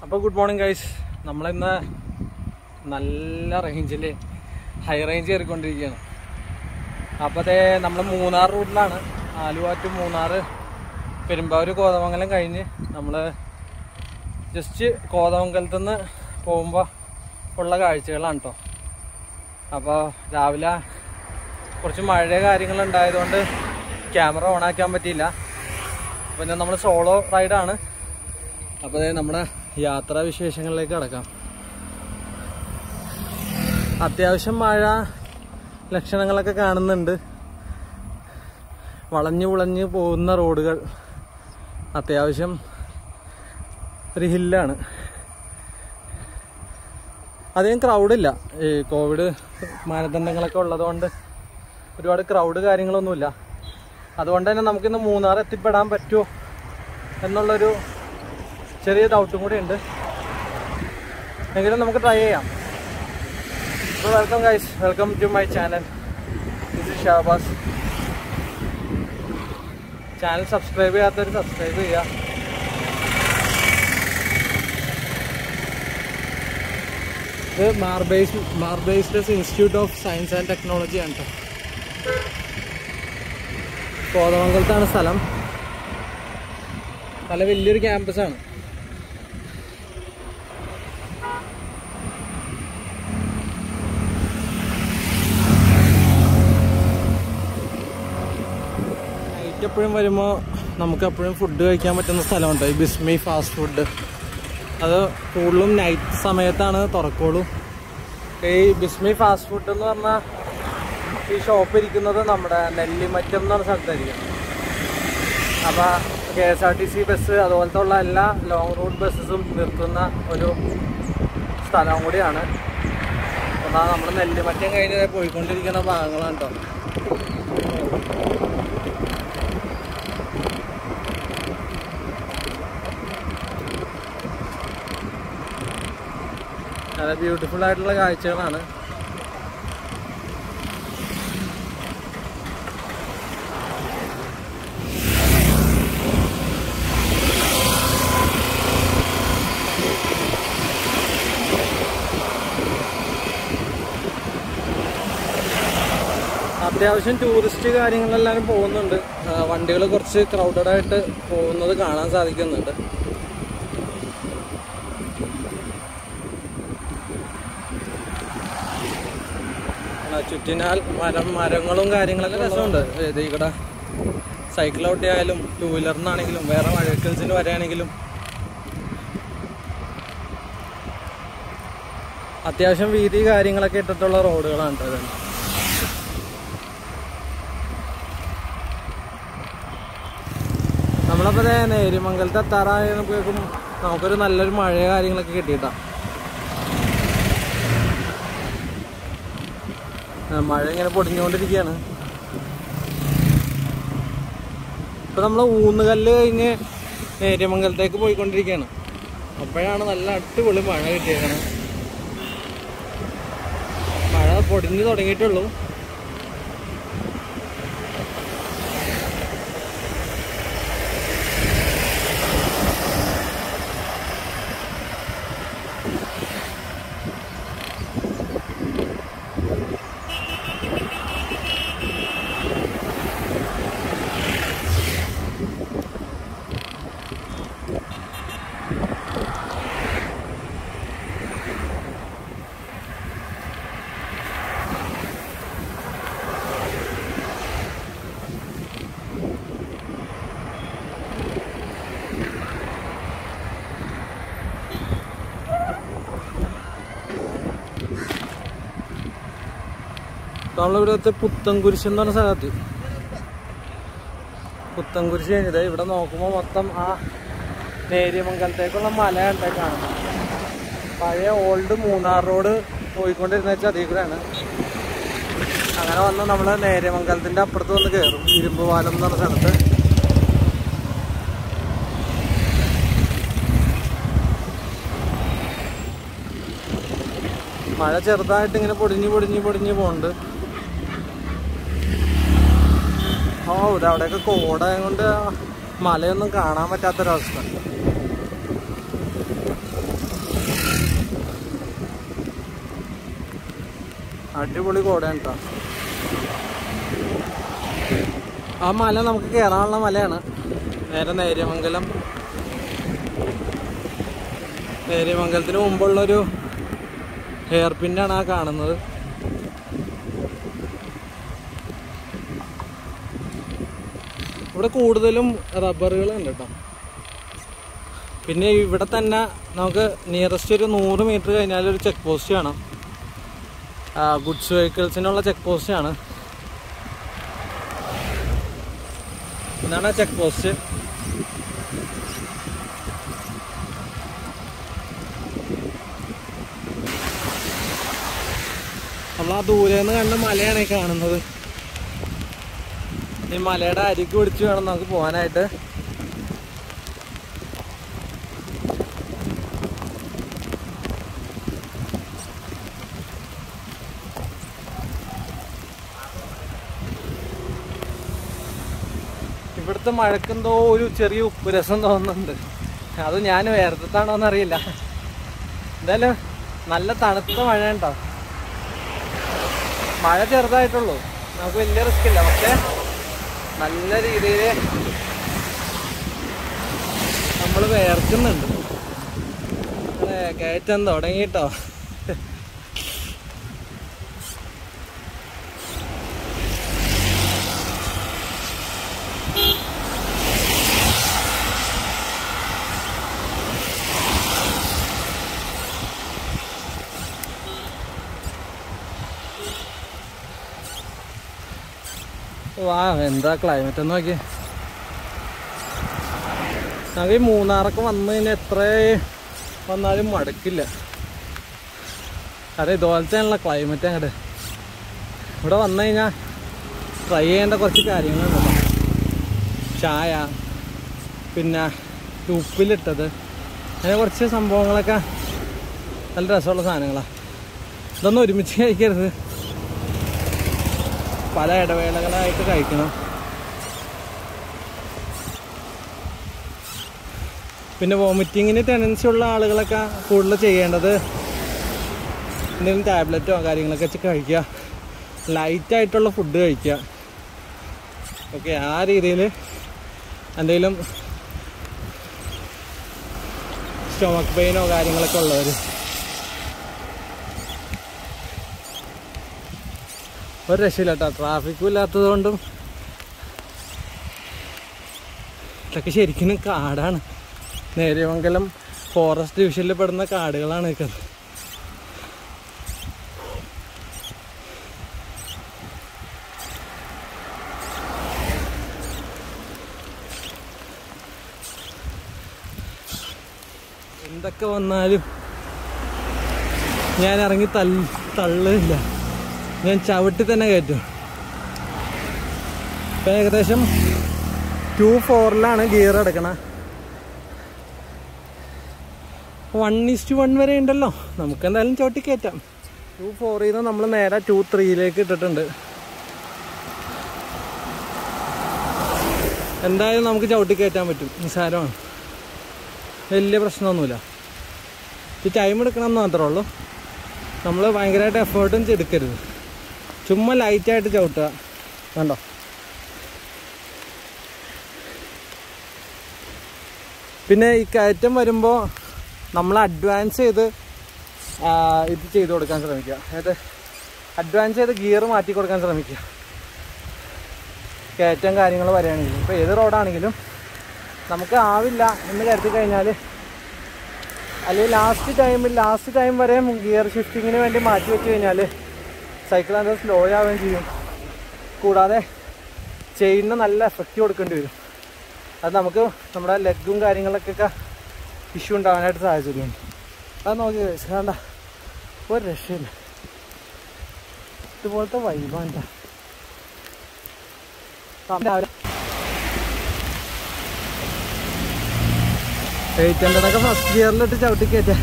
അപ്പോൾ good morning guys നമ്മളിന്ന് നല്ല റേഞ്ചിൽ ഹൈ റേഞ്ച് കയറിക്കൊണ്ടിരിക്കുകയാണ് അപ്പോൾ അതേ നമ്മൾ മൂന്നാർ റൂട്ടിലാണ് ആലുവ ടു മൂന്നാർ പെരുമ്പാവൂർ കോതമംഗലം കഴിഞ്ഞ് നമ്മൾ ജസ്റ്റ് കോതമംഗലത്ത് നിന്ന് പോകുമ്പോൾ ഉള്ള കാഴ്ചകളാണ് കേട്ടോ അപ്പോൾ രാവിലെ കുറച്ച് മഴ കാര്യങ്ങളുണ്ടായതുകൊണ്ട് ക്യാമറ ഓൺ ആക്കാൻ പറ്റിയില്ല പിന്നെ നമ്മൾ സോളോ റൈഡാണ് അപ്പോൾ ദേ നമ്മുടെ യാത്രാ വിശേഷങ്ങളിലേക്ക് കടക്കാം അത്യാവശ്യം മഴ ലക്ഷണങ്ങളൊക്കെ കാണുന്നുണ്ട് വളഞ്ഞു പുളഞ്ഞു പോകുന്ന റോഡുകൾ അത്യാവശ്യം ഒരു ഹില്ലാണ് അധികം ക്രൗഡില്ല ഈ കോവിഡ് മാനദണ്ഡങ്ങളൊക്കെ ഉള്ളതുകൊണ്ട് ഒരുപാട് ക്രൗഡ് കാര്യങ്ങളൊന്നുമില്ല അതുകൊണ്ട് തന്നെ നമുക്കിന്ന് മൂന്നാർ എത്തിപ്പെടാൻ പറ്റുമോ എന്നുള്ളൊരു ചെറിയ ഡൗട്ടും കൂടി ഉണ്ട് എങ്കിലും നമുക്ക് ട്രൈ ചെയ്യാം അപ്പോൾ welcome guys welcome to my channel this is Shabaz channel subscribe ചെയ്യാത്തവർ സബ്സ്ക്രൈബ് ചെയ്യുക ഇത് മാർബേസ് മാർബേസ്ഡസ് institute of science and technology ആണ് കേട്ടോ കോതമംഗലത്താണ് സ്ഥലം നല്ല വലിയൊരു ക്യാമ്പസാണ് നൈറ്റ് എപ്പോഴും വരുമ്പോൾ നമുക്ക് എപ്പോഴും ഫുഡ് കഴിക്കാൻ പറ്റുന്ന സ്ഥലമുണ്ട് ഈ ബിസ്മി ഫാസ്റ്റ് ഫുഡ് അത് കൂടുതലും നൈറ്റ് സമയത്താണ് തുറക്കുള്ളൂ ഈ ബിസ്മി ഫാസ്റ്റ് ഫുഡ് എന്ന് പറഞ്ഞാൽ ഈ ഷോപ്പ് ഇരിക്കുന്നത് നമ്മുടെ നെല്ലിമറ്റം എന്ന് പറഞ്ഞ സ്ഥലത്തായിരിക്കും അപ്പോൾ K S R T C bus അതുപോലത്തെ ഉള്ള എല്ലാ ലോങ് റൂട്ട് ബസ്സസും നിർത്തുന്ന ഒരു സ്ഥലം കൂടിയാണ് എന്നാൽ നമ്മൾ നെല്ലിമറ്റം കഴിഞ്ഞ് ദേ പോയിക്കൊണ്ടിരിക്കുന്ന ഭാഗങ്ങളാണ് കേട്ടോ നല്ല ബ്യൂട്ടിഫുൾ ആയിട്ടുള്ള കാഴ്ചകളാണ് അത്യാവശ്യം ടൂറിസ്റ്റ് കാര്യങ്ങളെല്ലാവരും പോകുന്നുണ്ട് വണ്ടികൾ കുറച്ച് ക്രൗഡഡ് ആയിട്ട് പോകുന്നത് കാണാൻ സാധിക്കുന്നുണ്ട് ആ, ചുറ്റിനാൽ മരം മരങ്ങളും കാര്യങ്ങളൊക്കെ രസമുണ്ട് ഇത് ഇവിടെ സൈക്കിൾ ഔട്ടിയായാലും ടൂ വീലറിനാണെങ്കിലും വേറെ വെഹിക്കിൾസിന് വരികയാണെങ്കിലും അത്യാവശ്യം വീതി കാര്യങ്ങളൊക്കെ ഇട്ടിട്ടുള്ള റോഡുകളാണ് കേട്ടോ ഇതെല്ലാം നമ്മളപ്പോ ദേ നേരിമംഗലത്ത് എത്താറായപ്പോഴേക്കും നമുക്കൊരു നല്ലൊരു മഴ കാര്യങ്ങളൊക്കെ കിട്ടിയിട്ടാ ആ, മഴ ഇങ്ങനെ പൊടിഞ്ഞുകൊണ്ടിരിക്കുകയാണ് ഇപ്പൊ നമ്മൾ ഊന്നുകല്ല് കഴിഞ്ഞ് നേര്യമംഗലത്തേക്ക് പോയിക്കൊണ്ടിരിക്കുകയാണ് അപ്പോഴാണ് നല്ല അടിപൊളി മഴ കിട്ടിയേക്കണം മഴ പൊടിഞ്ഞു തുടങ്ങിയിട്ടുള്ളൂ നമ്മളിവിടുത്തെ പുത്തൻകുരിശ് എന്ന് പറഞ്ഞ സ്ഥലത്ത് പുത്തൻകുരിശ് കഴിഞ്ഞത് ഇവിടെ നോക്കുമ്പോൾ മൊത്തം ആ നേര്യമംഗലത്തേക്കുള്ള മല കണ്ടേ കാണുന്നത് പഴയ ഓൾഡ് മൂന്നാർ റോഡ് പോയിക്കൊണ്ടിരുന്ന വെച്ചാൽ അതേ കൂടെയാണ് അങ്ങനെ വന്ന് നമ്മൾ നേര്യമംഗലത്തിന്റെ അപ്പുറത്ത് വന്ന് കയറും ഇരുമ്പ് പാലം എന്ന് പറഞ്ഞ സ്ഥലത്ത് മഴ ചെറുതായിട്ട് ഇങ്ങനെ പൊടിഞ്ഞ് പൊടിഞ്ഞ് പൊടിഞ്ഞ് പോകുന്നുണ്ട് ഓ ഇത് അവിടെയൊക്കെ കോട കൊണ്ട് മലയൊന്നും കാണാൻ പറ്റാത്തൊരവസ്ഥ അടിപൊളി കോടയാണ് കേട്ടോ ആ മല നമുക്ക് കയറാനുള്ള മലയാണ് നേരെ നേര്യമംഗലം നേര്യമംഗലത്തിന് മുമ്പുള്ളൊരു ഹെയർ പിന്നാണ് ആ കാണുന്നത് ഇവിടെ കൂടുതലും റബ്ബറുകളുണ്ട് കേട്ടോ പിന്നെ ഇവിടെ തന്നെ നമുക്ക് നിയറസ്റ്റ് ഒരു നൂറ് മീറ്റർ കഴിഞ്ഞാൽ ഒരു ചെക്ക് പോസ്റ്റ് കാണാം ഗുഡ്സ് വെഹിക്കിൾസിനുള്ള ചെക്ക് പോസ്റ്റ് ആണ് ഇതാണ് ചെക്ക് പോസ്റ്റ് നമ്മൾ ആ ദൂരെ നിന്ന് കണ്ട മലയാണ് ഈ കാണുന്നത് ഈ മലയുടെ അരിക്ക് പിടിച്ച് വേണം നമുക്ക് പോകാനായിട്ട് ഇവിടുത്തെ മഴക്കെന്തോ ഒരു ചെറിയ ഉപ്പ് രസം തോന്നുന്നുണ്ട് അത് ഞാൻ വേർത്താണോ എന്നറിയില്ല എന്തായാലും നല്ല തണുത്ത മഴ ഉണ്ടോ മഴ ചെറുതായിട്ടുള്ളൂ നമുക്ക് വലിയ റിസ്ക് ഇല്ല പക്ഷെ നല്ല രീതിയിൽ നമ്മൾ വേർക്കുന്നുണ്ട് അതെ കയറ്റം തുടങ്ങിട്ടോ വാ എന്താ ക്ലൈമറ്റ് എന്ന് നോക്കി ഞങ്ങൾക്ക് ഈ മൂന്നാറൊക്കെ വന്നു കഴിഞ്ഞാൽ എത്ര വന്നാലും മടുക്കില്ല കാരണം ഇതുപോലത്തെയാണല്ലോ ക്ലൈമറ്റ് അങ്ങോട്ട് ഇവിടെ വന്നു കഴിഞ്ഞാൽ ട്രൈ ചെയ്യേണ്ട കുറച്ച് കാര്യങ്ങളുണ്ടല്ലോ ചായ പിന്നെ ഉപ്പിലിട്ടത് അങ്ങനെ കുറച്ച് സംഭവങ്ങളൊക്കെ നല്ല രസമുള്ള സാധനങ്ങളാണ് ഇതൊന്നും ഒരുമിച്ച് കഴിക്കരുത് പല ഇടവേളകളായിട്ട് കഴിക്കണം പിന്നെ വോമിറ്റിങ്ങിന് ടെൻഡൻസി ഉള്ള ആളുകളൊക്കെ കൂടുതൽ ചെയ്യേണ്ടത് എന്തെങ്കിലും ടാബ്ലറ്റോ കാര്യങ്ങളൊക്കെ വെച്ച് കഴിക്കുക ലൈറ്റായിട്ടുള്ള ഫുഡ് കഴിക്കുക ഓക്കെ ആ രീതിയിൽ എന്തെങ്കിലും സ്റ്റൊമക്ക് പെയിനോ കാര്യങ്ങളൊക്കെ ഉള്ളവർ ഒരു രക്ഷയില്ല കേട്ടോ ട്രാഫിക്കും ഇല്ലാത്തത് കൊണ്ടും ഇതൊക്കെ ശരിക്കും കാടാണ് നേര്യമംഗലം ഫോറസ്റ്റ് ഡിവിഷനിൽ പെടുന്ന കാടുകളാണ് നിൽക്കുന്നത് എന്തൊക്കെ വന്നാലും ഞാൻ ഇറങ്ങി തല്ല് തള്ളില്ല ഞാൻ ചവിട്ടി തന്നെ കയറ്റും ഇപ്പം ഏകദേശം ടു ഫോറിലാണ് ഗിയർ എടുക്കണ വൺ ഇസ്റ്റ് വൺ വരെ ഉണ്ടല്ലോ നമുക്ക് എന്തായാലും ചവിട്ടി കയറ്റാം ടു ഫോറിൽ നിന്ന് നമ്മൾ നേരെ ടു ത്രീയിലേക്ക് ഇട്ടിട്ടുണ്ട് എന്തായാലും നമുക്ക് ചവിട്ടി കയറ്റാൻ പറ്റും നിസ്സാരമാണ് വലിയ പ്രശ്നമൊന്നുമില്ല ഈ ടൈം എടുക്കണം എന്ന് മാത്രമേ ഉള്ളൂ നമ്മൾ ഭയങ്കരമായിട്ട് എഫേർട്ടും എടുക്കരുത് ചുമ്മാ ലൈറ്റായിട്ട് ചവിട്ടുക കണ്ടോ പിന്നെ ഈ കയറ്റം വരുമ്പോൾ നമ്മൾ അഡ്വാൻസ് ചെയ്ത് ആ, ഇത് ചെയ്ത് കൊടുക്കാൻ ശ്രമിക്കുക അതായത് അഡ്വാൻസ് ചെയ്ത് ഗിയർ മാറ്റി കൊടുക്കാൻ ശ്രമിക്കുക കയറ്റം കാര്യങ്ങൾ വരികയാണെങ്കിലും ഇപ്പോൾ ഏത് റോഡാണെങ്കിലും നമുക്ക് ആവില്ല എന്ന് കരുതി കഴിഞ്ഞാൽ അല്ലെങ്കിൽ ലാസ്റ്റ് ടൈമിൽ ലാസ്റ്റ് ടൈം വരെ ഗിയർ ഷിഫ്റ്റിങ്ങിന് വേണ്ടി മാറ്റി വെച്ച് കഴിഞ്ഞാൽ സൈക്കിൾ അത് സ്ലോ ആവുകയും ചെയ്യും കൂടാതെ ചെയിനിന് നല്ല എഫക്റ്റ് കൊടുക്കേണ്ടി വരും അത് നമുക്ക് നമ്മുടെ ലെഗും കാര്യങ്ങളൊക്കെ ഇഷ്യൂ ഉണ്ടാകാനായിട്ട് സാഹചര്യമുണ്ട് അത് നോക്കി guys, വേണ്ട ഒരു രക്ഷയില്ല ഇതുപോലത്തെ വൈബാണ്ട എയ്റ്റ് ഹൺഡ്രഡൊക്കെ ഫസ്റ്റ് ഗിയറിലിട്ട് ചവിട്ടി കയറ്റാ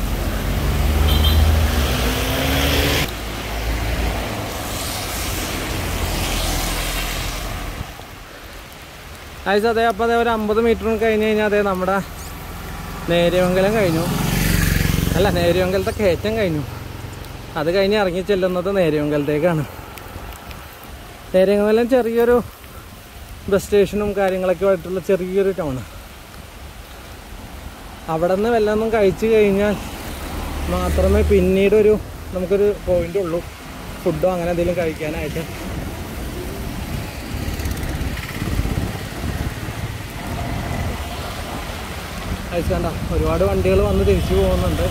ആയിസ് അതെ അപ്പോൾ അതെ ഒരു അമ്പത് മീറ്റർ കഴിഞ്ഞ് കഴിഞ്ഞാൽ അതെ നമ്മുടെ നേര്യമംഗലം കഴിഞ്ഞു അല്ല നേര്യമംഗലത്തെ കയറ്റം കഴിഞ്ഞു അത് കഴിഞ്ഞ് ഇറങ്ങി ചെല്ലുന്നത് നേരിയങ്കലത്തേക്കാണ് നേരിയങ്കലം ചെറിയൊരു ബസ് സ്റ്റേഷനും കാര്യങ്ങളൊക്കെ ആയിട്ടുള്ള ചെറിയൊരു ടൗണ് അവിടെ നിന്ന് വല്ലതൊന്നും കഴിച്ചു കഴിഞ്ഞാൽ മാത്രമേ പിന്നീടൊരു നമുക്കൊരു പോയിന്റ് ഉള്ളൂ ഫുഡോ അങ്ങനെ എന്തെങ്കിലും കഴിക്കാനായിട്ട് കഴിച്ചണ്ട ഒരുപാട് വണ്ടികൾ വന്ന് തിരിച്ചു പോകുന്നുണ്ട്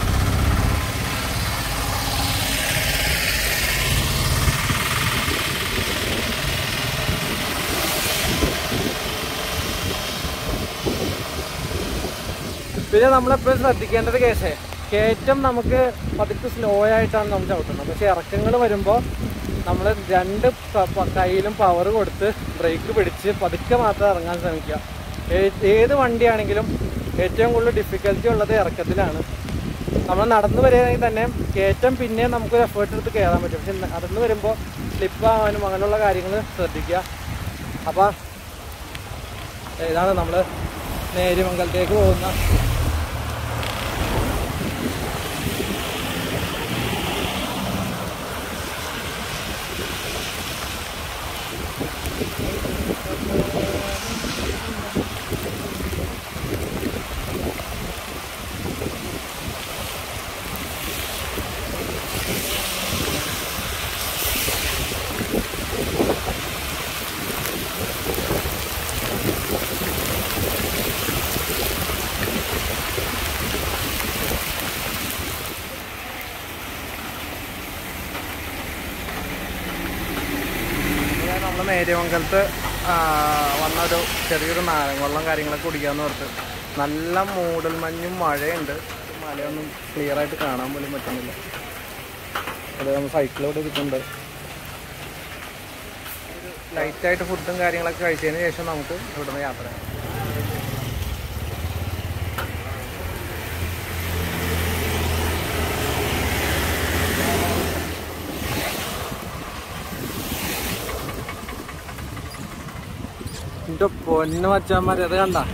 പിന്നെ നമ്മളെപ്പോഴും ശ്രദ്ധിക്കേണ്ടത് കേസേ കയറ്റം നമുക്ക് പതുക്കെ സ്ലോ ആയിട്ടാണ് നമ്മൾ ചവിട്ടുന്നത് പക്ഷെ ഇറക്കങ്ങൾ വരുമ്പോൾ നമ്മൾ രണ്ട് പ- പ- കയ്യിലും പവർ കൊടുത്ത് ബ്രേക്ക് പിടിച്ച് പതുക്കെ മാത്രം ഇറങ്ങാൻ ശ്രമിക്കുക ഏ- ഏത് വണ്ടിയാണെങ്കിലും ഏറ്റവും കൂടുതൽ ഡിഫിക്കൽറ്റി ഉള്ളത് ഇറക്കത്തിലാണ് നമ്മൾ നടന്നു വരികയാണെങ്കിൽ തന്നെ കയറ്റം പിന്നെ നമുക്കൊരു എഫേർട്ട് എടുത്ത് കയറാൻ പറ്റും പക്ഷെ നടന്നു വരുമ്പോൾ സ്ലിപ്പ് ആവാനും അങ്ങനെയുള്ള കാര്യങ്ങൾ ശ്രദ്ധിക്കുക അപ്പോൾ ഇതാണ് നമ്മൾ നേരിമംഗലത്തേക്ക് പോകുന്ന നമ്മൾ നേര്യമംഗലത്ത് വന്നൊരു ചെറിയൊരു നാരങ്ങവെള്ളം കാര്യങ്ങളൊക്കെ കുടിക്കാന്ന് ഓർത്ത് നല്ല മൂടൽ മഞ്ഞും മഴയുണ്ട് മലയൊന്നും ക്ലിയർ ആയിട്ട് കാണാൻ പോലും പറ്റുന്നില്ല അത് നമ്മൾ സൈക്കിളോട് ഇരിക്കുന്നുണ്ട് ലൈറ്റായിട്ട് ഫുഡും കാര്യങ്ങളൊക്കെ കഴിച്ചതിന് ശേഷം നമുക്ക് ഇവിടുന്ന് യാത്ര ചെയ്യാം എന്റെ പൊന്നു മച്ചാന്മാര് അത് കണ്ട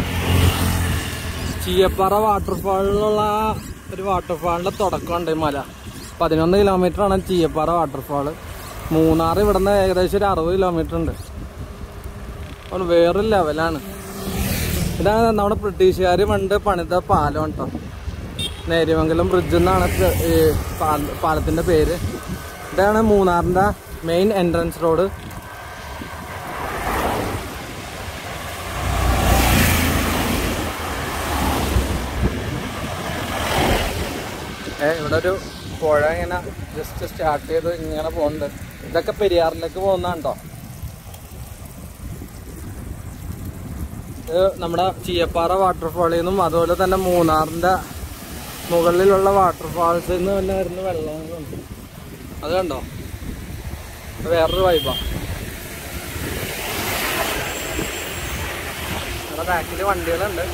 ചീയപ്പാറ വാട്ടർഫാളിലുള്ള ഒരു വാട്ടർഫാളിന്റെ തുടക്കമുണ്ട് ഈ മല പതിനൊന്ന് കിലോമീറ്റർ ആണ് ചീയപ്പാറ വാട്ടർഫാള് മൂന്നാർ ഇവിടുന്ന് ഏകദേശം ഒരു അറുപത് കിലോമീറ്റർ ഉണ്ട് അപ്പോൾ വേറൊരു ലെവലാണ് ഇതാണ് നമ്മുടെ ബ്രിട്ടീഷുകാർ പണ്ട് പണിത പാലം കേട്ടോ നേര്യമംഗലം ബ്രിഡ്ജ് എന്നാണ് ഇത് ഈ പാല- പാലത്തിന്റെ പേര് ഇതാണ് മൂന്നാറിന്റെ മെയിൻ എൻട്രൻസ് റോഡ് ഏ ഇവിടെ ഒരു പുഴ ഇങ്ങനെ ജസ്റ്റ് സ്റ്റാർട്ട് ചെയ്ത് ഇങ്ങനെ പോകുന്നുണ്ട് ഇതൊക്കെ പെരിയാറിലേക്ക് പോകുന്നതാണ്ടോ ഇത് നമ്മുടെ ചീയപ്പാറ വാട്ടർഫാളിൽ നിന്നും അതുപോലെ തന്നെ മൂന്നാറിന്റെ മുകളിലുള്ള വാട്ടർഫാൾസിൽ നിന്ന് തന്നെ വരുന്ന വെള്ളം അത് കണ്ടോ ഇത് വേറൊരു വൈബാ ഇവിടെ ബാക്കിൽ വണ്ടികളുണ്ട്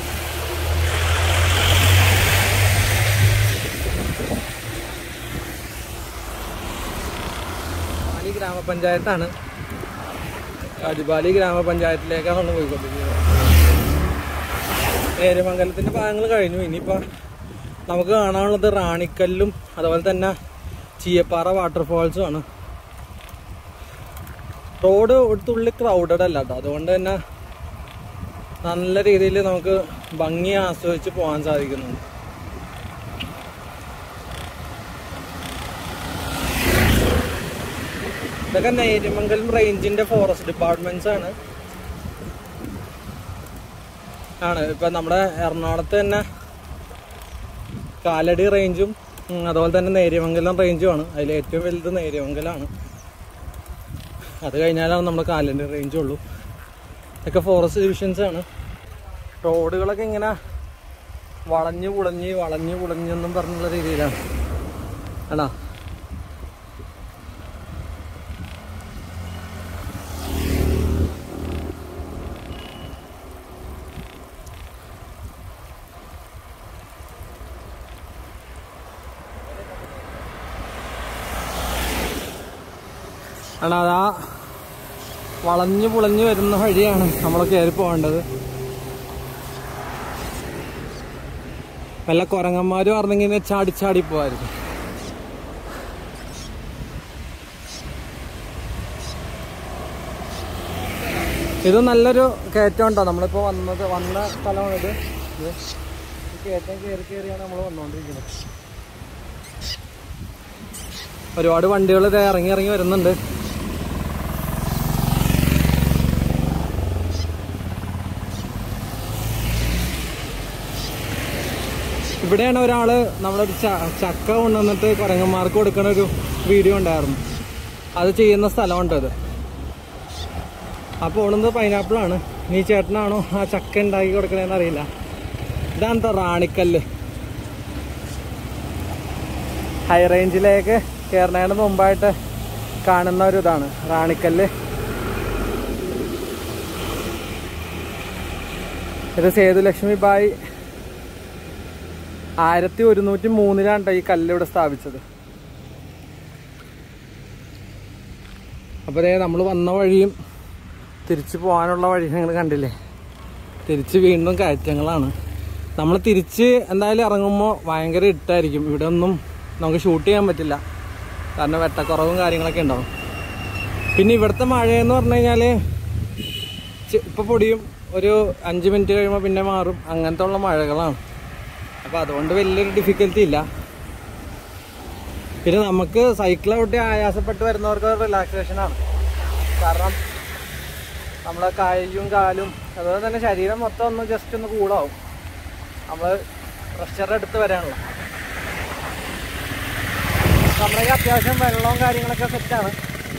അടിപാലി ഗ്രാമപഞ്ചായത്താണ് അടിപാലി ഗ്രാമപഞ്ചായത്തിലേക്കാണ് നമ്മൾ പോയിക്കൊണ്ടിരിക്കുന്നത് നേര്യമംഗലത്തിന്റെ ഭാഗങ്ങൾ കഴിഞ്ഞു ഇനിയിപ്പോ നമുക്ക് കാണാനുള്ളത് റാണിക്കല്ലും അതുപോലെ തന്നെ ചീയപ്പാറ വാട്ടർഫാൾസും ആണ് റോഡ് ഒരു തുള്ളി ക്രൗഡഡ് അല്ല കേട്ടോ അതുകൊണ്ട് തന്നെ നല്ല രീതിയിൽ നമുക്ക് ഭംഗി ആസ്വദിച്ച് പോകാൻ സാധിക്കുന്നുണ്ട് ഇതൊക്കെ നേര്യമംഗലം റേഞ്ചിന്റെ ഫോറസ്റ്റ് ഡിപ്പാർട്ട്മെന്റ്സ് ആണ് ആണ് ഇപ്പൊ നമ്മുടെ എറണാകുളത്ത് തന്നെ കാലടി റേഞ്ചും ഉം, അതുപോലെ തന്നെ നേര്യമംഗലം റേഞ്ചും ആണ് അതിൽ ഏറ്റവും വലുത് നേര്യമംഗലമാണ് അത് കഴിഞ്ഞാലാണ് നമ്മുടെ കാലടി റേഞ്ചും ഉള്ളൂ ഇതൊക്കെ ഫോറസ്റ്റ് ഡിവിഷൻസ് ആണ് റോഡുകളൊക്കെ ഇങ്ങനെ വളഞ്ഞു പുളഞ്ഞ് വളഞ്ഞു പുളഞ്ഞെന്നും പറഞ്ഞുള്ള രീതിയിലാണ് ആണോ ആണ് അതാ വളഞ്ഞു പുളഞ്ഞു വരുന്ന വഴിയാണ് നമ്മൾ കയറി പോകേണ്ടത് വല്ല കുരങ്ങന്മാരും പറഞ്ഞെങ്കിൽ ചാടി ചാടി പോവായിരുന്നു ഇത് നല്ലൊരു കയറ്റം ഉണ്ടോ നമ്മളിപ്പോൾ വന്നത് വന്ന സ്ഥലമാണ് ഇത് ഇത് ഈ കയറ്റം കയറി കയറിയാണ് നമ്മൾ വന്നുകൊണ്ടിരിക്കുന്നത് ഒരുപാട് വണ്ടികൾ ഇറങ്ങി ഇറങ്ങി വരുന്നുണ്ട് ഇവിടെയാണ് ഒരാള് നമ്മളൊരു ച- ചക്ക കൊണ്ടുവന്നിട്ട് കുരങ്ങന്മാർക്ക് കൊടുക്കുന്ന ഒരു വീഡിയോ ഉണ്ടായിരുന്നു അത് ചെയ്യുന്ന സ്ഥലമുണ്ട് ഇത് അപ്പോൾ ഓടുന്നത് പൈനാപ്പിൾ ആണ് നീ ചേട്ടനാണോ ആ ചക്ക ഉണ്ടാക്കി കൊടുക്കണേന്ന് അറിയില്ല ഇതാണ് റാണിക്കല്ല് ഹൈ റേഞ്ചിലേക്ക് കയറുന്നതിന് മുമ്പായിട്ട് കാണുന്ന ഒരു ഇതാണ് റാണിക്കല്ല് ഇത് സേതുലക്ഷ്മി ബായി ആയിരത്തി ഒരുന്നൂറ്റി മൂന്നിലാണ് ഈ കല്ല് ഇവിടെ സ്ഥാപിച്ചത് അപ്പോൾ ദേ നമ്മൾ വന്ന വഴിയും തിരിച്ചു പോകാനുള്ള വഴി നിങ്ങൾ കണ്ടില്ലേ തിരിച്ച് വീണ്ടും കയറ്റങ്ങളാണ് നമ്മൾ തിരിച്ച് എന്തായാലും ഇറങ്ങുമ്പോൾ ഭയങ്കര ഇട്ടായിരിക്കും ഇവിടെ ഒന്നും നമുക്ക് ഷൂട്ട് ചെയ്യാൻ പറ്റില്ല കാരണം വെട്ടക്കുറവും കാര്യങ്ങളൊക്കെ ഉണ്ടാവും പിന്നെ ഇവിടുത്തെ മഴയെന്ന് പറഞ്ഞു കഴിഞ്ഞാൽ ഇപ്പോൾ പൊടിയും ഒരു അഞ്ച് മിനിറ്റ് കഴിയുമ്പോൾ പിന്നെ മാറും അങ്ങനത്തെ ഉള്ള മഴകളാണ് അപ്പോൾ അതുകൊണ്ട് വലിയൊരു ഡിഫിക്കൽറ്റി ഇല്ല പിന്നെ നമുക്ക് സൈക്കിൾ ഔട്ടി ആയാസപ്പെട്ട് വരുന്നവർക്ക് റിലാക്സേഷനാണ് കാരണം നമ്മളെ കൈയും കാലും അതുപോലെ തന്നെ ശരീരം മൊത്തം ഒന്ന് ജസ്റ്റ് ഒന്ന് കൂളാവും നമ്മൾ പ്രഷർ എടുത്ത് വരാനുള്ള നമ്മുടെ ഈ അത്യാവശ്യം വെള്ളവും കാര്യങ്ങളൊക്കെ സെറ്റാണ്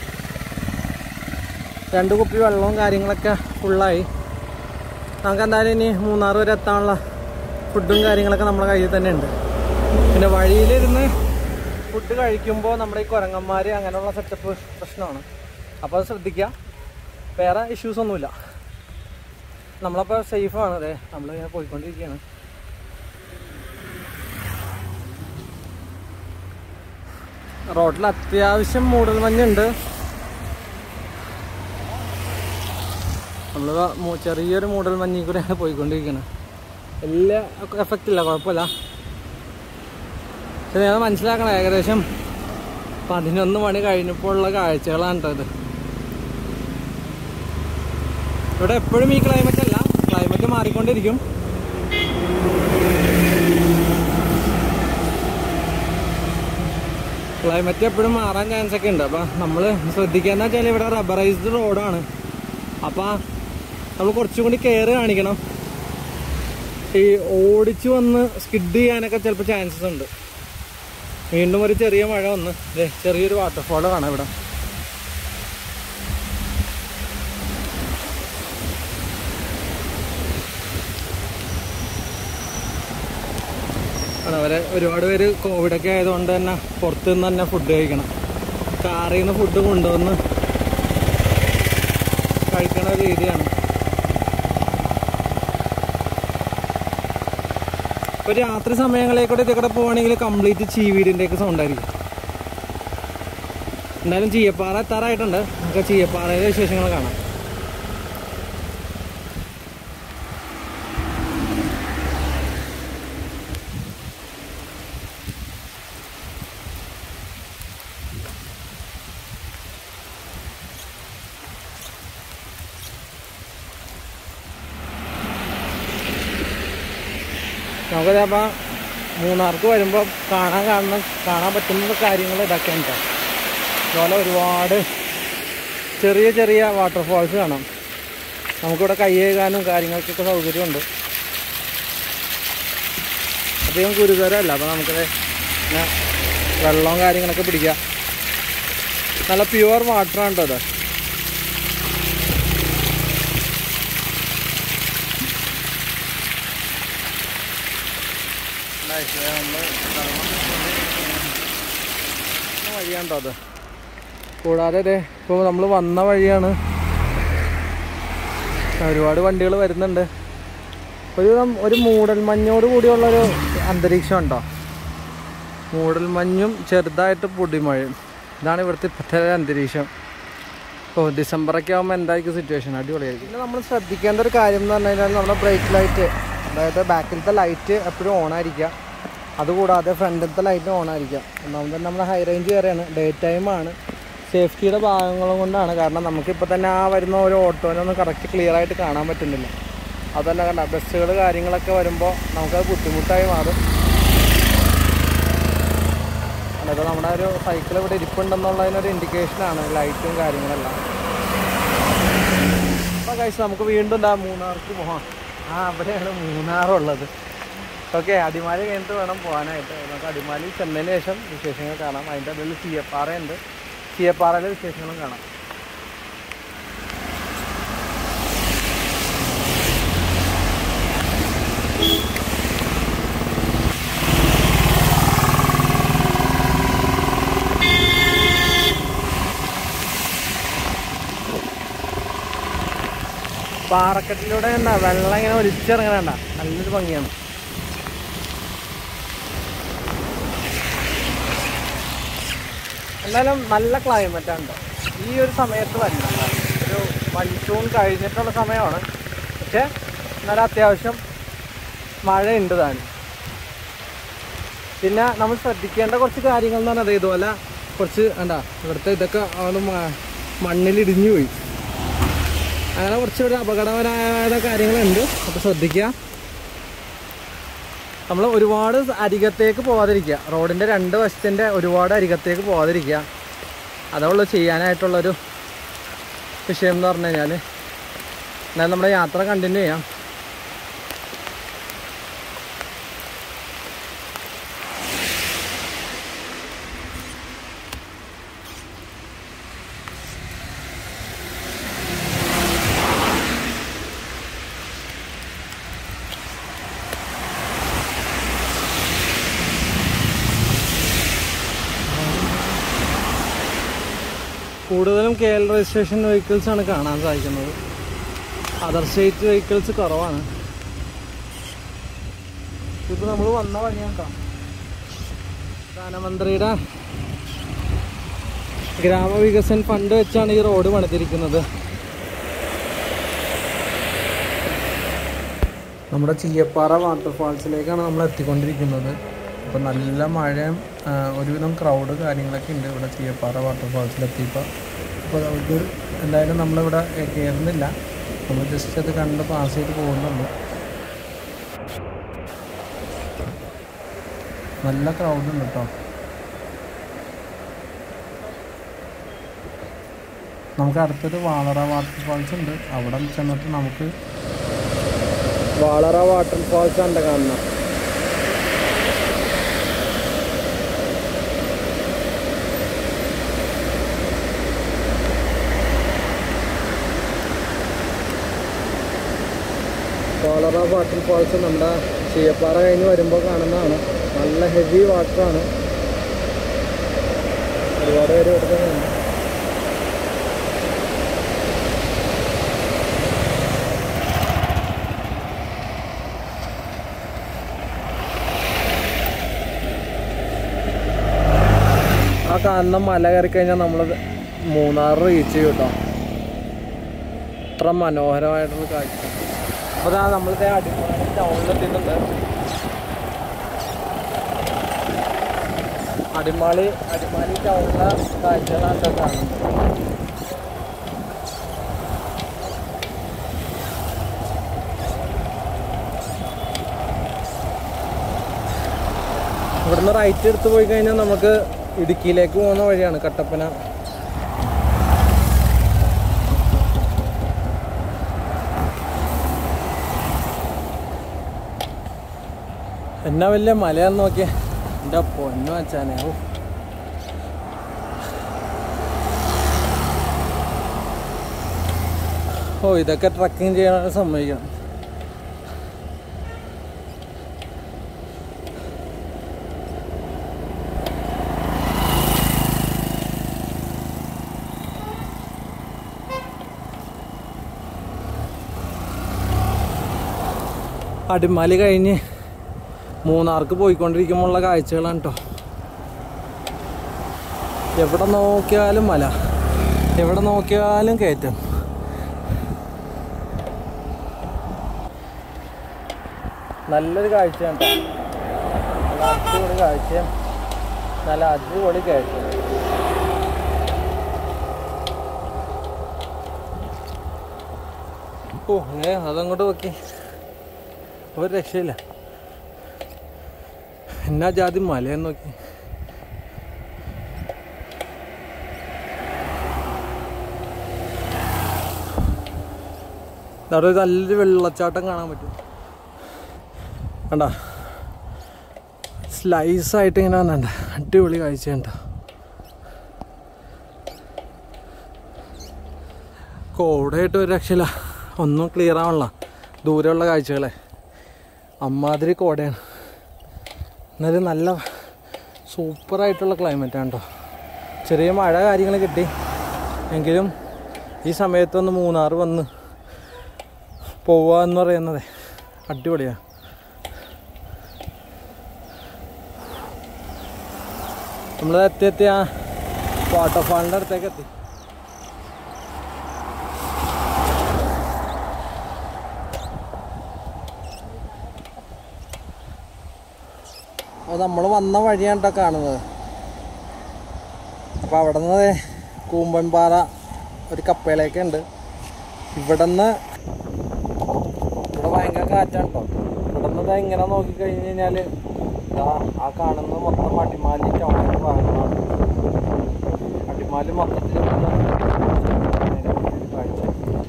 രണ്ട് കുപ്പി വെള്ളവും കാര്യങ്ങളൊക്കെ ഫുള്ളായി നമുക്ക് എന്തായാലും ഇനി മൂന്നാർ വരെ എത്താനുള്ള ഫുഡും കാര്യങ്ങളൊക്കെ നമ്മുടെ കയ്യിൽ തന്നെ ഉണ്ട് പിന്നെ വഴിയിലിരുന്ന് ഫുഡ് കഴിക്കുമ്പോൾ നമ്മുടെ ഈ കുരങ്ങന്മാർ അങ്ങനെയുള്ള സെറ്റപ്പ് പ്രശ്നമാണ് അപ്പോൾ അത് ശ്രദ്ധിക്കുക വേറെ ഇഷ്യൂസ് ഒന്നുമില്ല നമ്മളപ്പോൾ സേഫാണ് അതെ നമ്മളിങ്ങനെ പോയിക്കൊണ്ടിരിക്കുകയാണ് റോഡിൽ അത്യാവശ്യം മൂടൽ മഞ്ഞുണ്ട് നമ്മൾ ചെറിയൊരു മൂടൽ മഞ്ഞിൽ കൂടെയാണ് പോയിക്കൊണ്ടിരിക്കുന്നത് വലിയ എഫക്റ്റ് ഇല്ല കുഴപ്പമില്ല പക്ഷെ ഞാൻ മനസ്സിലാക്കണം ഏകദേശം പതിനൊന്ന് മണി കഴിഞ്ഞപ്പോൾ ഉള്ള കാഴ്ചകളാണ് കേട്ടോ ഇത് ഇവിടെ എപ്പോഴും ഈ ക്ലൈമറ്റ് അല്ല ക്ലൈമറ്റ് മാറിക്കൊണ്ടിരിക്കും ക്ലൈമറ്റ് എപ്പോഴും മാറാൻ ചാൻസ് ഒക്കെ ഉണ്ട് അപ്പം നമ്മൾ ശ്രദ്ധിക്കാന്ന് വെച്ചാൽ ഇവിടെ റബ്ബറൈസ്ഡ് റോഡാണ് അപ്പം നമ്മൾ കുറച്ചും കൂടി കെയർ കാണിക്കണം ഈ ഓടിച്ചു വന്ന് സ്കിഡ് ചെയ്യാനൊക്കെ ചിലപ്പോൾ ചാൻസസ് ഉണ്ട് വീണ്ടും ഒരു ചെറിയ മഴ വന്ന് ദേ ചെറിയൊരു വാട്ടർഫോൾ കാണാം ഇവിടെ ആണ് അവരെ ഒരുപാട് പേര് കോവിഡൊക്കെ ആയതുകൊണ്ട് തന്നെ പുറത്ത് നിന്ന് തന്നെ ഫുഡ് കഴിക്കണം കാറിൽ നിന്ന് ഫുഡ് കൊണ്ടുവന്ന് കഴിക്കണ ഒരു രീതിയാണ് ഇപ്പൊ രാത്രി സമയങ്ങളിലേക്കൂടെ ഇതിൽ പോവാണെങ്കിൽ കംപ്ലീറ്റ് ചീവീടിന്റെ ഒക്കെ സൗണ്ട് ആയിരിക്കും എന്തായാലും ചീയപ്പാറ എത്താറായിട്ടുണ്ട് നമുക്ക് ചീയപ്പാറയിലെ വിശേഷങ്ങൾ കാണാം നമുക്കത് അപ്പോൾ മൂന്നാർക്ക് വരുമ്പോൾ കാണാൻ കാണുന്ന കാണാൻ പറ്റുന്ന കാര്യങ്ങൾ ഇതൊക്കെയാണ് കേട്ടോ അതുപോലെ ഒരുപാട് ചെറിയ ചെറിയ വാട്ടർഫാൾസ് കാണാം നമുക്കിവിടെ കൈ കഴുകാനും കാര്യങ്ങൾക്കൊക്കെ സൗകര്യമുണ്ട് അധികം ഗുരുതരമല്ല അപ്പോൾ നമുക്കത് പിന്നെ വെള്ളവും കാര്യങ്ങളൊക്കെ പിടിക്കാം നല്ല പ്യുവർ വാട്ടറാണ് കേട്ടോ അത് വഴിയാണ്ടോ അത് കൂടാതെ അതെ ഇപ്പോൾ നമ്മൾ വന്ന വഴിയാണ് ഒരുപാട് വണ്ടികൾ വരുന്നുണ്ട് ഒരു ഒരു മൂടൽ മഞ്ഞോട് കൂടിയുള്ളൊരു അന്തരീക്ഷം ഉണ്ടോ മൂടൽ മഞ്ഞും ചെറുതായിട്ട് പൊടിമഴയും ഇതാണ് ഇവിടുത്തെ ഇപ്പോഴത്തെ അന്തരീക്ഷം ഓ ഡിസംബറൊക്കെ ആകുമ്പോൾ എന്തായിരിക്കും സിറ്റുവേഷൻ അടിപൊളിയായിരിക്കും പിന്നെ നമ്മൾ ശ്രദ്ധിക്കേണ്ട ഒരു കാര്യം എന്ന് പറഞ്ഞു കഴിഞ്ഞാൽ നമ്മുടെ ബ്രേക്ക് ലൈറ്റ് അതായത് ബാക്കിലത്തെ ലൈറ്റ് എപ്പോഴും ഓൺ ആയിരിക്കുക അതുകൂടാതെ ഫ്രണ്ടിലത്തെ ലൈറ്റ് ഓൺ ആയിരിക്കുക ഒന്നാമത് നമ്മൾ ഹൈ റേഞ്ച് കയറിയാണ് ഡേ ടൈമാണ് സേഫ്റ്റിയുടെ ഭാഗങ്ങളും കൊണ്ടാണ് കാരണം നമുക്കിപ്പോൾ തന്നെ ആ വരുന്ന ഒരു ഓട്ടോനൊന്നും കറക്റ്റ് ക്ലിയർ ആയിട്ട് കാണാൻ പറ്റുന്നില്ല അതല്ല കണ്ട ബസ്സുകൾ കാര്യങ്ങളൊക്കെ വരുമ്പോൾ നമുക്കത് ബുദ്ധിമുട്ടായി മാറും അതായത് നമ്മുടെ ഒരു സൈക്കിൾ ഇവിടെ ഇരിപ്പുണ്ടെന്നുള്ളതിനൊരു ഇൻഡിക്കേഷനാണ് ലൈറ്റും കാര്യങ്ങളെല്ലാം അപ്പോൾ കഴിച്ച് നമുക്ക് വീണ്ടും എന്താ മൂന്നാർക്ക് പോകാം ആ അവിടെയാണ് മൂന്നാറുള്ളത് ഓക്കെ അടിമാലി കഴിഞ്ഞിട്ട് വേണം പോകാനായിട്ട് നമുക്ക് അടിമാലി ചെന്നതിന് ശേഷം വിശേഷങ്ങൾ കാണാം അതിൻ്റെ അതിൽ ചീയപ്പാറയുണ്ട് ചീയപ്പാറയിലെ വിശേഷങ്ങളും കാണാം പാറക്കെട്ടിലൂടെ കണ്ട വെള്ളം ഇങ്ങനെ ഒലിച്ചിറങ്ങണണ്ട നല്ലൊരു ഭംഗിയാണ് എന്തായാലും നല്ല ക്ലൈമറ്റ് ആണ് ഈ ഒരു സമയത്ത് വരണം ഒരു മൺസൂൺ കഴിഞ്ഞിട്ടുള്ള സമയമാണ് പക്ഷെ എന്നാലും അത്യാവശ്യം മഴയുണ്ട് താനും പിന്നെ നമ്മൾ ശ്രദ്ധിക്കേണ്ട കുറച്ച് കാര്യങ്ങൾ എന്ന് പറഞ്ഞാൽ ഇതുപോലെ കുറച്ച് എന്താ ഇവിടുത്തെ ഇതൊക്കെ ആണ് മണ്ണിൽ ഇടിഞ്ഞു പോയി അങ്ങനെ കുറച്ച് ഇവിടെ അപകടകരമായ കാര്യങ്ങളുണ്ട് അപ്പോൾ ശ്രദ്ധിക്കുക നമ്മൾ ഒരുപാട് അരികത്തേക്ക് പോകാതിരിക്കുക റോഡിൻ്റെ രണ്ട് വശത്തിൻ്റെ ഒരുപാട് അരികത്തേക്ക് പോകാതിരിക്കുക അതുള്ളൂ ചെയ്യാനായിട്ടുള്ളൊരു വിഷയം എന്ന് പറഞ്ഞു കഴിഞ്ഞാൽ എന്നാലും നമ്മുടെ യാത്ര കണ്ടിന്യൂ ചെയ്യാം കൂടുതലും കെ എൽ രജിസ്ട്രേഷൻ വെഹിക്കിൾസ് ആണ് കാണാൻ സാധിക്കുന്നത് അതർ സ്റ്റേറ്റ് വെഹിക്കിൾസ് കുറവാണ് ഇപ്പോൾ നമ്മൾ വന്ന വഴി നോക്കാം പ്രധാനമന്ത്രിയുടെ ഗ്രാമവികസൻ ഫണ്ട് വെച്ചാണ് ഈ റോഡ് പണിതിരിക്കുന്നത് നമ്മുടെ ചീയപ്പാറ വാട്ടർഫാൾസിലേക്കാണ് നമ്മൾ എത്തിക്കൊണ്ടിരിക്കുന്നത് അപ്പോൾ നല്ല മഴയും ആ, ഒരുവിധം ക്രൗഡ് കാര്യങ്ങളൊക്കെ ഉണ്ട് ഇവിടെ ചീയപ്പാറ വാട്ടർഫാൾസിലെത്തിയപ്പോൾ അപ്പോൾ നമുക്ക് എന്തായാലും നമ്മളിവിടെ കയറുന്നില്ല നമ്മൾ ജസ്റ്റ് അത് കണ്ട് പാസ് ചെയ്ത് പോകുന്നുള്ളൂ നല്ല ക്രൗഡ് ഉണ്ട് കേട്ടോ നമുക്ക് അടുത്തൊരു വാളറ വാട്ടർഫാൾസ് ഉണ്ട് അവിടെ ചെന്നിട്ട് നമുക്ക് വാളറ വാട്ടർഫാൾസ് ആണ് കാണുന്നത് വാളറ വാട്ടർഫാൾസ് നമ്മുടെ ചീയപ്പാറ കഴിഞ്ഞ് വരുമ്പോൾ കാണുന്നതാണ് നല്ല ഹെവി വാട്ടറാണ് ഒരുപാട് പേര് എടുക്കുന്നുണ്ട് ആ കാണുന്ന മല കയറി കഴിഞ്ഞാൽ നമ്മൾ മൂന്നാർ റീച്ച് ചെയ്യും കേട്ടോ അത്ര മനോഹരമായിട്ടുള്ള കാഴ്ച അപ്പോൾ ദാ നമ്മളിത് അടിമാലി ടൗണിലെത്തിയിട്ടുണ്ട് അടിമാലി അടിമാലി ടൗണിലെ കാഴ്ചകളാണ് കേട്ടോ കാണുന്നത് ഇവിടുന്ന് റൈറ്റ് എടുത്ത് പോയി കഴിഞ്ഞാൽ നമുക്ക് ഇടുക്കിയിലേക്ക് പോകുന്ന വഴിയാണ് കട്ടപ്പന എന്നാ വലിയ മലയാന്ന് നോക്കിയേ എൻ്റെ പൊന്നു വച്ചാനേ ഓ ഓ ഇതൊക്കെ ട്രക്കിംഗ് ചെയ്യാൻ സമ്മതിക്കണം അടിമാലി കഴിഞ്ഞ് മൂന്നാർക്ക് പോയിക്കൊണ്ടിരിക്കുമ്പോഴുള്ള കാഴ്ചകളാണ് കേട്ടോ എവിടെ നോക്കിയാലും മല എവിടെ നോക്കിയാലും കയറ്റം നല്ലൊരു കാഴ്ചയാണ് കേട്ടോ നല്ല അടിപൊളി കാഴ്ചയും നല്ല അടിപൊളി കയറ്റം ഓ ഏ അതങ്ങോട്ട് നോക്കി ഒരു രക്ഷയില്ല എന്നാ ജാതി മലയെന്ന് നോക്കി അവിടെ ഒരു നല്ലൊരു വെള്ളച്ചാട്ടം കാണാൻ പറ്റും കണ്ട സ്ലൈസ് ആയിട്ട് ഇങ്ങനെ വന്നണ്ട അടിപൊളി കാഴ്ച കണ്ടോ കോടായിട്ട് ഒരു രക്ഷയില്ല ഒന്നും ക്ലിയർ ആവണില്ല ദൂരെയുള്ള കാഴ്ചകളെ അമ്മാതിരി കോടയാണ് എന്നാലും നല്ല സൂപ്പറായിട്ടുള്ള ക്ലൈമറ്റാണ് കേട്ടോ ചെറിയ മഴ കാര്യങ്ങൾ കിട്ടി എങ്കിലും ഈ സമയത്തൊന്ന് മൂന്നാർ വന്ന് പോവുക എന്ന് പറയുന്നത് അടിപൊളിയാണ് നമ്മൾ എത്തി എത്തി ആ വാട്ടർഫാളിൻ്റെ അടുത്തേക്ക് എത്തി അപ്പോൾ നമ്മൾ വന്ന വഴിയാണ് കേട്ടോ കാണുന്നത് അപ്പോൾ അവിടെ നിന്ന് കൂമ്പൻപാറ ഒരു കപ്പയിലേക്ക് ഉണ്ട് ഇവിടെ നിന്ന് ഇവിടെ ഭയങ്കര കാറ്റാണ് കേട്ടോ ഇവിടെ നിന്ന് ഇങ്ങനെ നോക്കിക്കഴിഞ്ഞ് കഴിഞ്ഞാൽ ആ കാണുന്ന മൊത്തം അടിമാലി ടൗണിൻ്റെ ഭാഗങ്ങളാണ് അടിമാലി മൊത്തത്തിൽ കാഴ്ച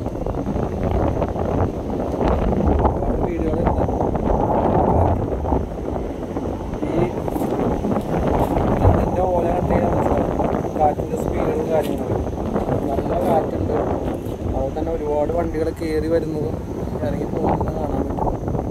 ഒരുപാട് വീടുകളുണ്ട് ഈ തെങ്ങിൻ്റെ ഓല കണ്ടു കഴിഞ്ഞാൽ മനസ്സിലാവും കാറ്റിൻ്റെ സ്പീഡും കാര്യങ്ങളും നല്ല കാറ്റുണ്ട് അതുപോലെ തന്നെ ഒരുപാട് വണ്ടികൾ കയറി വരുന്നതും ഇറങ്ങി പോകുന്നതും കാണാൻ പറ്റും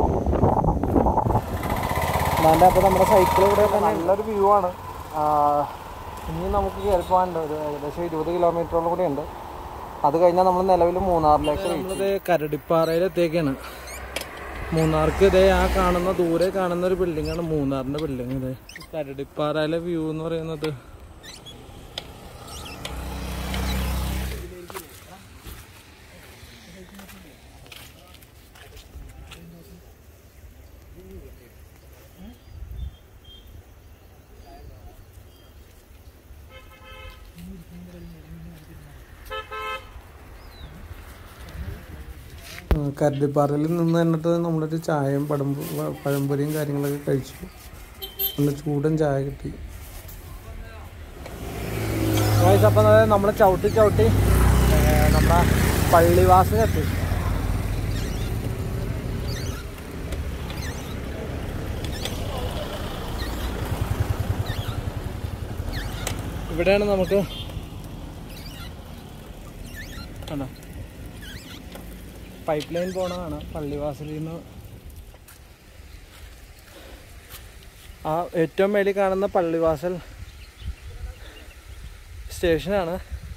എന്നാണ്ട് അപ്പോൾ നമ്മുടെ സൈക്കിൾ ഇവിടെ തന്നെ നല്ലൊരു വ്യൂ ആണ് ആ, ഇനി നമുക്ക് കയറി പോകാനുണ്ട് ഒരു ഏകദേശം ഇരുപത് കിലോമീറ്ററോളം കൂടെ ഉണ്ട് അത് കഴിഞ്ഞാൽ നമ്മൾ നിലവിൽ മൂന്നാറിലേക്ക് നമ്മളിത് കരടിപ്പാറയിലെത്തേക്കാണ് മൂന്നാർക്ക് ഇതേ ആ കാണുന്ന ദൂരെ കാണുന്ന ഒരു ബിൽഡിംഗ് ആണ് മൂന്നാറിന്റെ ബിൽഡിംഗ് ഇത് കരടിപ്പാറയിലെ വ്യൂ എന്ന് പറയുന്നത് കരടിപ്പാറയിൽ നിന്ന് എന്നിട്ട് നമ്മളൊരു ചായയും പടമ്പ് പഴംപൊരിയും കാര്യങ്ങളൊക്കെ കഴിച്ചു നല്ല ചൂടൻ ചായ കിട്ടി അപ്പം നമ്മൾ ചവിട്ടി ചവിട്ടി ഏർ, നമ്മുടെ പള്ളിവാസിലെത്തി ഇവിടെയാണ് നമുക്ക് കണ്ടോ പൈപ്പ് ലൈൻ പോണതാണ് പള്ളിവാസലിൽ നിന്ന് ആ ഏറ്റവും മേളിൽ കാണുന്ന പള്ളിവാസൽ സ്റ്റേഷനാണ്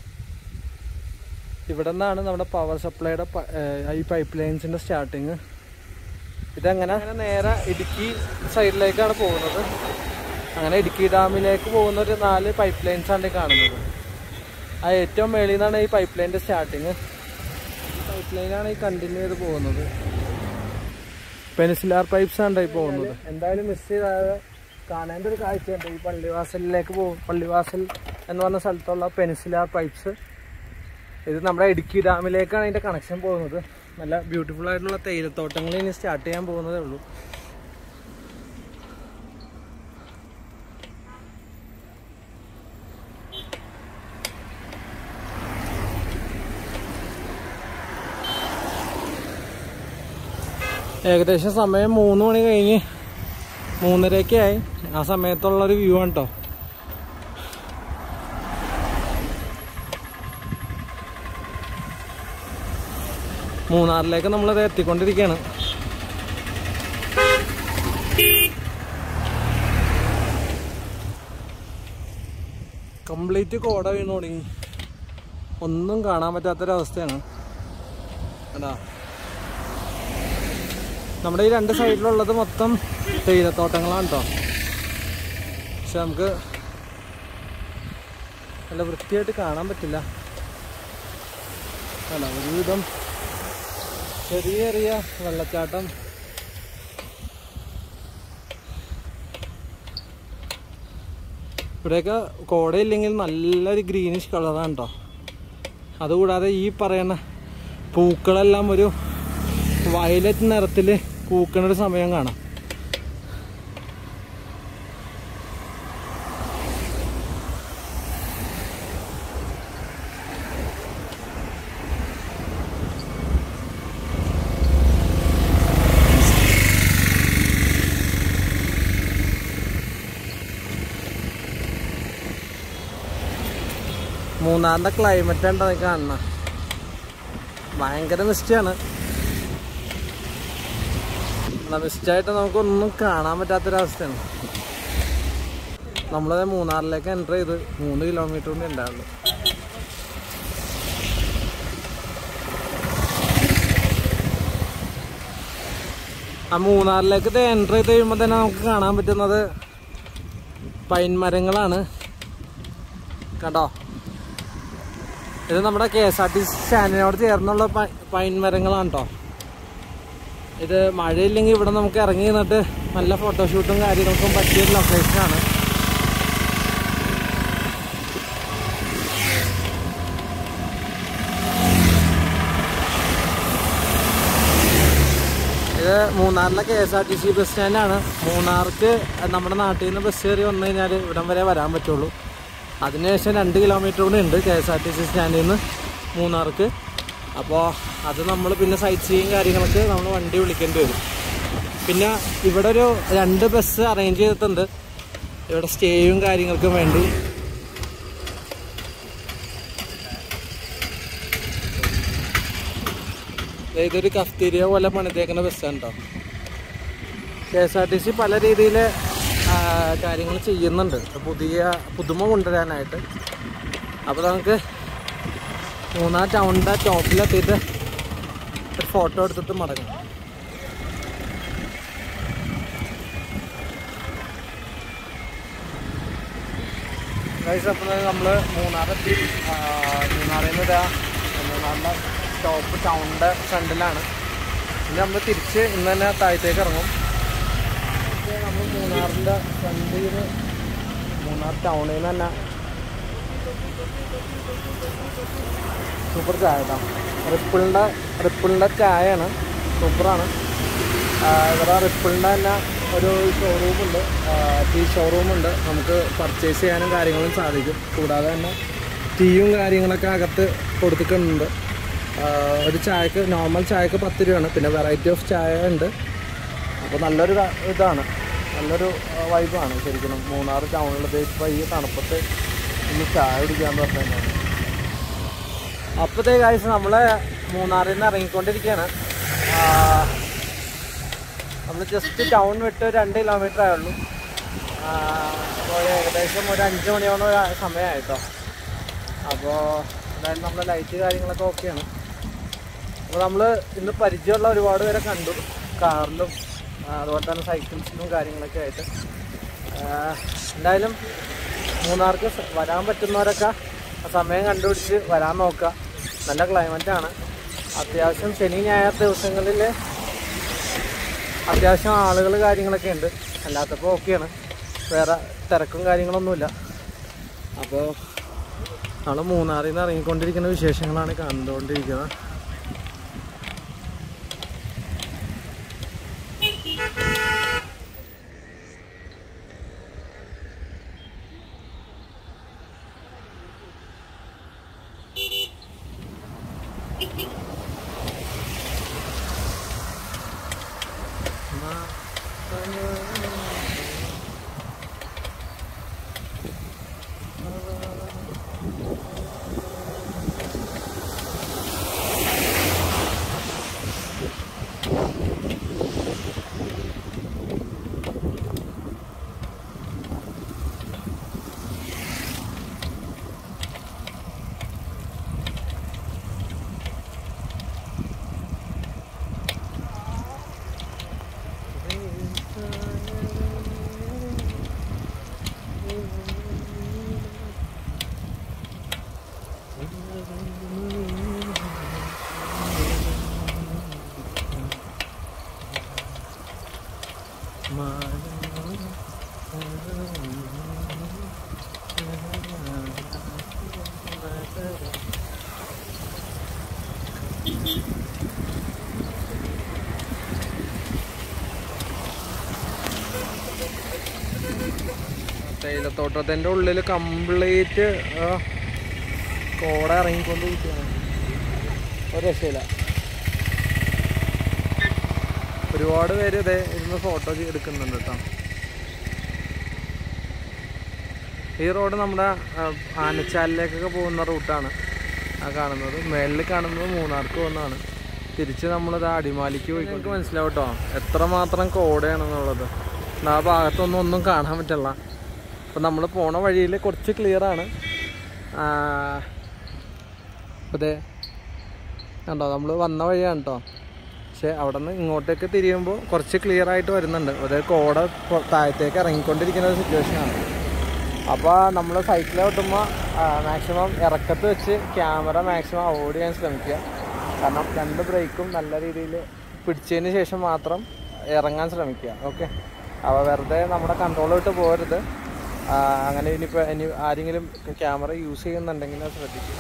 ഇവിടെ നിന്നാണ് നമ്മുടെ പവർ സപ്ലൈയുടെ പ- ഏഹ് ഈ പൈപ്പ് ലൈൻസിൻ്റെ സ്റ്റാർട്ടിങ് ഇതങ്ങനെ അങ്ങനെ നേരെ ഇടുക്കി സൈഡിലേക്കാണ് പോകുന്നത് അങ്ങനെ ഇടുക്കി ഡാമിലേക്ക് പോകുന്ന ഒരു നാല് പൈപ്പ് ലൈൻസാണ് ഈ കാണുന്നത് ആ ഏറ്റവും മേളിൽ നിന്നാണ് ഈ പൈപ്പ് ലൈനിൻ്റെ സ്റ്റാർട്ടിങ് പൈപ്പ് ലൈനാണ് ഈ കണ്ടിന്യൂ ചെയ്ത് പോകുന്നത് പെനിസിലാർ പൈപ്സ് ആണ് ഈ പോകുന്നത് എന്തായാലും മിസ് ചെയ്താതെ കാണേണ്ട ഒരു കാഴ്ചയുണ്ട് ഈ പള്ളിവാസലിലേക്ക് പോകും പള്ളിവാസൽ എന്ന് പറഞ്ഞ സ്ഥലത്തുള്ള പെനിസിലാർ പൈപ്സ് ഇത് നമ്മുടെ ഇടുക്കി ഡാമിലേക്കാണ് ഇതിൻ്റെ കണക്ഷൻ പോകുന്നത് നല്ല ബ്യൂട്ടിഫുൾ ആയിട്ടുള്ള തേയിലത്തോട്ടങ്ങൾ ഇനി സ്റ്റാർട്ട് ചെയ്യാൻ പോകുന്നതേ ഉള്ളൂ ഏകദേശം സമയം മൂന്ന് മണി കഴിഞ്ഞ് മൂന്നരയൊക്കെ ആയി ആ സമയത്തുള്ളൊരു വ്യൂ ആണ് കേട്ടോ മൂന്നാറിലേക്ക് നമ്മളത് എത്തിക്കൊണ്ടിരിക്കുകയാണ് കംപ്ലീറ്റ് കോട വീണ് തുടങ്ങി ഒന്നും കാണാൻ പറ്റാത്തൊരവസ്ഥയാണ് കണ്ടാ നമ്മുടെ ഈ രണ്ട് സൈഡിലുള്ളത് മൊത്തം തേയിലത്തോട്ടങ്ങളാണ് കേട്ടോ പക്ഷെ നമുക്ക് നല്ല വൃത്തിയായിട്ട് കാണാൻ പറ്റില്ല അല്ല ഒരുവിധം ചെറിയ ചെറിയ വെള്ളച്ചാട്ടം ഇവിടെയൊക്കെ കോടയില്ലെങ്കിൽ നല്ലൊരു ഗ്രീനിഷ് കളറാണ് കേട്ടോ അതുകൂടാതെ ഈ പറയുന്ന പൂക്കളെല്ലാം ഒരു വയലറ്റ് നിറത്തിൽ പൂക്കണ ഒരു സമയം കാണാം മൂന്നാറിന്റെ ക്ലൈമറ്റ് ഉണ്ടോ കാണുന്ന ഭയങ്കര മിസ്റ്റാണ് മിസ്റ്റായിട്ട് നമുക്കൊന്നും കാണാൻ പറ്റാത്തൊരവസ്ഥയാണ് നമ്മളത് മൂന്നാറിലേക്ക് എൻ്റർ ചെയ്ത് മൂന്ന് കിലോമീറ്റർ കൊണ്ട് ഉണ്ടാവുള്ളൂ ആ മൂന്നാറിലേക്ക് ഇത് എൻ്റർ ചെയ്ത് കഴിയുമ്പോൾ തന്നെ നമുക്ക് കാണാൻ പറ്റുന്നത് പൈൻ മരങ്ങളാണ് കണ്ടോ ഇത് നമ്മുടെ K S R T C സ്റ്റാൻഡിനോട് ചേർന്നുള്ള പ- പൈൻ മരങ്ങളാണ് കേട്ടോ ഇത് മഴയില്ലെങ്കിൽ ഇവിടെ നമുക്ക് ഇറങ്ങി നിന്നിട്ട് നല്ല ഫോട്ടോഷൂട്ടും കാര്യങ്ങൾക്കും പറ്റിയൊരു ലൊക്കേഷനാണ് ഇത് മൂന്നാറിലെ K S R T C bus സ്റ്റാൻഡാണ് മൂന്നാർക്ക് നമ്മുടെ നാട്ടിൽ നിന്ന് ബസ് കയറി വന്നു കഴിഞ്ഞാൽ ഇവിടം വരെ വരാൻ പറ്റുള്ളൂ അതിനുശേഷം രണ്ട് കിലോമീറ്റർ കൂടെ ഉണ്ട് K S R T C സ്റ്റാൻഡിൽ നിന്ന് മൂന്നാർക്ക് അപ്പോൾ അത് നമ്മൾ പിന്നെ സൈറ്റ് സീയും കാര്യങ്ങളൊക്കെ നമ്മൾ വണ്ടി വിളിക്കേണ്ടി വരും പിന്നെ ഇവിടെ ഒരു രണ്ട് ബസ് അറേഞ്ച് ചെയ്തിട്ടുണ്ട് ഇവിടെ സ്റ്റേയും കാര്യങ്ങൾക്കും വേണ്ടി ദേ ഇതൊരു കഫ്തീരിയ പോലെ പണിതേക്കുന്ന ബസ്സാണ് കേട്ടോ K S R T C പല രീതിയിൽ കാര്യങ്ങൾ ചെയ്യുന്നുണ്ട് പുതിയ പുതുമ കൊണ്ടുവരാനായിട്ട് അപ്പോൾ നമുക്ക് മൂന്നാർ ടൗണിൻ്റെ ടോപ്പിലെത്തിയിട്ട് ഒരു ഫോട്ടോ എടുത്തിട്ട് മടങ്ങാം ഗൈസ് അപ്പോൾ നമ്മൾ മൂന്നാറെത്തി ആ, മൂന്നാറിൽ നിന്ന് ഇതാ മൂന്നാറിൻ്റെ ടോപ്പ് ടൗണിൻ്റെ ഫ്രണ്ടിലാണ് ഇനി നമ്മൾ തിരിച്ച് ഇന്ന് തന്നെ താഴത്തേക്ക് ഇറങ്ങും നമ്മൾ മൂന്നാറിൻ്റെ ഫ്രണ്ടിൽ നിന്ന് മൂന്നാർ ടൗണിൽ നിന്ന് തന്നെ സൂപ്പർ ചായ കേട്ടോ റിപ്പിളിൻ്റെ റിപ്പിളിൻ്റെ ചായയാണ് സൂപ്പറാണ് ആ, ഇവിടെ റിപ്പിളിൻ്റെ തന്നെ ഒരു ഷോറൂമുണ്ട് ടീ ഷോറൂമുണ്ട് നമുക്ക് പർച്ചേസ് ചെയ്യാനും കാര്യങ്ങളും സാധിക്കും കൂടാതെ തന്നെ ടീയും കാര്യങ്ങളൊക്കെ അകത്ത് കൊടുത്തിട്ടുണ്ട് ആ, ഒരു ചായക്ക് നോർമൽ ചായക്ക് പത്ത് രൂപയാണ് പിന്നെ വെറൈറ്റി ഓഫ് ചായ ഉണ്ട് അപ്പോൾ നല്ലൊരു ക- ഇതാണ് നല്ലൊരു വൈബാണ് ശരിക്കും മൂന്നാർ ടൗണിൽ ഇപ്പോൾ ഈ തണുപ്പത്ത് ഇന്ന് ചായ കുടിക്കാൻ പറഞ്ഞു കഴിഞ്ഞാൽ അപ്പോഴത്തെ കാഴ്ച നമ്മൾ മൂന്നാറിൽ നിന്ന് ഇറങ്ങിക്കൊണ്ടിരിക്കുകയാണ് നമ്മൾ ജസ്റ്റ് ടൗൺ വിട്ട് രണ്ട് കിലോമീറ്റർ ആയുള്ളൂ അപ്പോൾ ഏകദേശം ഒരു അഞ്ച് മണിയോളം സമയമായിട്ടോ അപ്പോൾ എന്തായാലും നമ്മളെ ലൈറ്റ് കാര്യങ്ങളൊക്കെ ഓക്കെയാണ് അപ്പോൾ നമ്മൾ ഇന്ന് പരിചയമുള്ള ഒരുപാട് പേരെ കണ്ടു കാറിലും ആ, അതുപോലെ തന്നെ സൈക്കിൾസിലും കാര്യങ്ങളൊക്കെ ആയിട്ട് ആ, എന്തായാലും മൂന്നാർക്ക് സ- വരാൻ പറ്റുന്നവരൊക്കെ ആ സമയം കണ്ടുപിടിച്ച് വരാൻ നോക്കുക നല്ല ക്ലൈമറ്റാണ് അത്യാവശ്യം ശനി ഞായർ ദിവസങ്ങളിൽ അത്യാവശ്യം ആളുകൾ കാര്യങ്ങളൊക്കെ ഉണ്ട് അല്ലാത്തപ്പോൾ ഓക്കെയാണ് വേറെ തിരക്കും കാര്യങ്ങളൊന്നുമില്ല അപ്പോൾ നമ്മൾ മൂന്നാറിൽ നിന്ന് ഇറങ്ങിക്കൊണ്ടിരിക്കുന്ന വിശേഷങ്ങളാണ് കണ്ടുകൊണ്ടിരിക്കുന്നത് തേയിലത്തോട്ടത്തിൻ്റെ ഉള്ളിൽ കംപ്ലീറ്റ് കോട ഇറങ്ങിക്കൊണ്ടിരിക്കുകയാണ് ഒരു രക്ഷയില്ല ഒരുപാട് പേര് ഇതേ ഇരുന്ന് ഫോട്ടോ എടുക്കുന്നുണ്ട് കേട്ടോ ഈ റോഡ് നമ്മുടെ ആ, ആനച്ചാലിലേക്കൊക്കെ പോകുന്ന റൂട്ടാണ് ആ കാണുന്നത് മേളിൽ കാണുന്നത് മൂന്നാർക്ക് പോകുന്നതാണ് തിരിച്ച് നമ്മളിത് അടിമാലിക്ക് പോയി നിങ്ങൾക്ക് മനസ്സിലാവും കേട്ടോ എത്രമാത്രം കോടയാണെന്നുള്ളത് ആ ഭാഗത്തൊന്നും ഒന്നും കാണാൻ പറ്റില്ല അപ്പം നമ്മൾ പോണ വഴിയിൽ കുറച്ച് ക്ലിയർ ആണ് അതെ കണ്ടോ നമ്മൾ വന്ന വഴിയാണ് കേട്ടോ പക്ഷെ അവിടെ നിന്ന് ഇങ്ങോട്ടേക്ക് തിരിയുമ്പോൾ കുറച്ച് ക്ലിയർ ആയിട്ട് വരുന്നുണ്ട് അതായത് കോട പൊ- താഴത്തേക്ക് ഇറങ്ങിക്കൊണ്ടിരിക്കുന്ന ഒരു സിറ്റുവേഷനാണ് അപ്പോൾ നമ്മൾ സൈക്കിൾ ഓട്ടുമ്പോൾ മാക്സിമം ഇറക്കത്ത് വെച്ച് ക്യാമറ മാക്സിമം അവോയ്ഡ് ചെയ്യാൻ ശ്രമിക്കുക കാരണം രണ്ട് ബ്രേക്കും നല്ല രീതിയിൽ പിടിച്ചതിന് ശേഷം മാത്രം ഇറങ്ങാൻ ശ്രമിക്കുക ഓക്കെ അപ്പോൾ വെറുതെ നമ്മുടെ കൺട്രോൾ വിട്ട് പോകരുത് ആ, അങ്ങനെ ഇനിയിപ്പോൾ ഇനി ആരെങ്കിലും ക്യാമറ യൂസ് ചെയ്യുന്നുണ്ടെങ്കിൽ അത് ശ്രദ്ധിക്കുക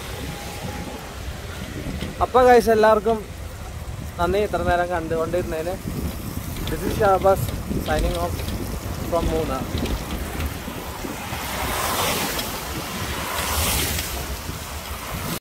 അപ്പോൾ ഗൈസ് എല്ലാവർക്കും നന്ദി ഇത്ര നേരം കണ്ടുകൊണ്ടിരുന്നതിന് this is Shabaz signing off from Munnar